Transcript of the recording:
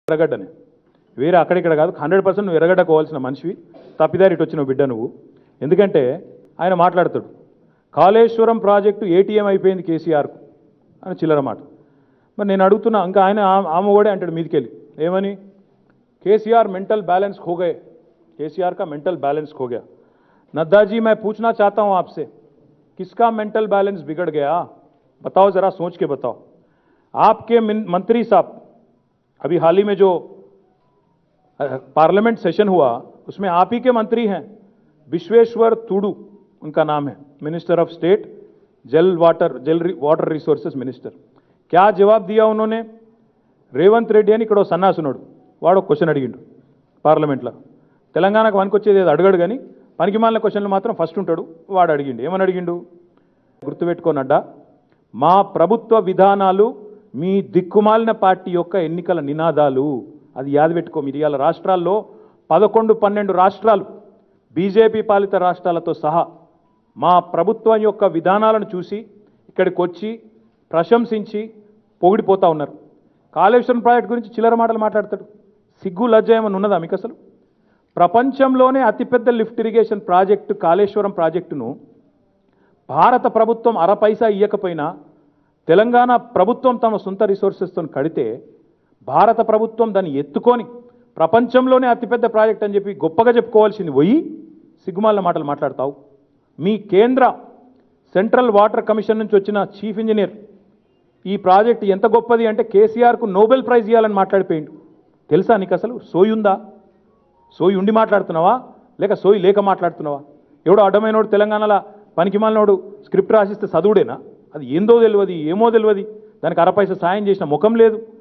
ఎర్రగడ్డనే వేరే అక్కడిక్కడ కాదు హండ్రెడ్ పర్సెంట్ నువ్వు ఎర్రగడ్డ కోవాల్సిన మనిషివి తప్పిదారి ఇటు వచ్చిన బిడ్డ నువ్వు ఎందుకంటే ఆయన మాట్లాడతాడు కాళేశ్వరం ప్రాజెక్టు ఏటీఎం అయిపోయింది కేసీఆర్కు అని చిల్లర మాట మరి నేను అడుగుతున్నా ఇంకా ఆయన ఆ- ఆమె కూడా అంటాడు మీదికెళ్ళి ఏమని కేसीआर मेंटल बैलेंस खो गए केसीआर का मेंटल बैलेंस खो गया नड्डा जी मैं पूछना चाहता हूं आपसे किसका मेंटल बैलेंस बिगड़ गया बताओ जरा सोच के बताओ आपके मिन- मंत्री साहब अभी हाल ही में जो अ, पार्लियामेंट सेशन हुआ उसमें आप ही के मंत्री हैं विश्वेश्वर तुडू उनका नाम है मिनिस्टर ऑफ स्टेट जल वाटर जल रि- वाटर रिसोर्सेज मिनिस्टर क्या जवाब दिया उन्होंने రేవంత్ రెడ్డి అని ఇక్కడ ఓ సన్నాసున్నాడు వాడు క్వశ్చన్ అడిగిండు పార్లమెంట్లో తెలంగాణకు పనికొచ్చేది ఏదో అడగడు కానీ పనికి మాలిన క్వశ్చన్లు మాత్రం ఫస్ట్ ఉంటాడు వాడు అడిగిండు ఏమని అడిగిండు గుర్తుపెట్టుకోనడ్డా మా ప్రభుత్వ విధానాలు మీ దిక్కుమాలిన పార్టీ యొక్క ఎన్నికల నినాదాలు అది యాద పెట్టుకో మీరు ఇవాళ రాష్ట్రాల్లో పదకొండు పన్నెండు రాష్ట్రాలు బీజేపీ పాలిత రాష్ట్రాలతో సహా మా ప్రభుత్వం యొక్క విధానాలను చూసి ఇక్కడికి వచ్చి ప్రశంసించి పొగిడిపోతా ఉన్నారు కాళేశ్వరం ప్రాజెక్ట్ గురించి చిల్లర మాటలు మాట్లాడతాడు సిగ్గు లజ్జ ఏమన్నా ఉన్నదా మీకు అసలు ప్రపంచంలోనే అతిపెద్ద లిఫ్ట్ ఇరిగేషన్ ప్రాజెక్టు కాళేశ్వరం ప్రాజెక్టును భారత ప్రభుత్వం అర పైసా ఇవ్వకపోయినా తెలంగాణ ప్రభుత్వం తమ సొంత రిసోర్సెస్తో కడితే భారత ప్రభుత్వం దాన్ని ఎత్తుకొని ప్రపంచంలోనే అతిపెద్ద ప్రాజెక్ట్ అని చెప్పి గొప్పగా చెప్పుకోవాల్సింది పోయి సిగ్గుమాల మాటలు మాట్లాడతావు మీ కేంద్ర సెంట్రల్ వాటర్ కమిషన్ నుంచి వచ్చిన చీఫ్ ఇంజనీర్ ఈ ప్రాజెక్ట్ ఎంత గొప్పది అంటే కేసీఆర్కు నోబెల్ ప్రైజ్ ఇవ్వాలని మాట్లాడిపోయిండు తెలుసా నీకు అసలు సోయి ఉందా సోయి ఉండి మాట్లాడుతున్నావా లేక సోయి లేక మాట్లాడుతున్నావా ఎవడో అడ్డమైనోడు తెలంగాణలో పనికిమాలినోడు స్క్రిప్ట్ రాసిస్తే చదువుడేనా అది ఏందో తెలియదు ఏమో తెలియదు దానికి అరపైస సాయం చేసిన ముఖం లేదు